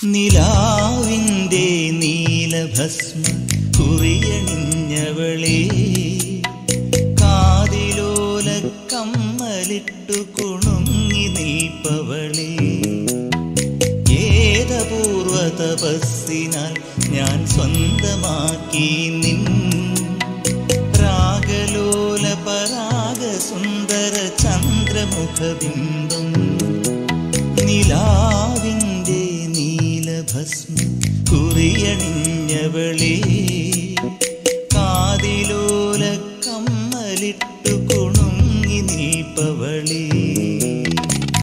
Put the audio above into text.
നിലാവിൻ്റെ നീലഭസ്മ കുറിയണിഞ്ഞവളേ കാതിലോല കമ്മലിട്ടു കുണുങ്ങി നിൽപ്പവളേ ഏതപൂർവ തപസ്സിനാൽ ഞാൻ സ്വന്തമാക്കി നിൻ രാഗലോല പരാഗ സുന്ദര ചന്ദ്രമുഖബിംബം നിലാവിൻ്റെ നീലഭസ്മ കുറിയണിഞ്ഞവളേ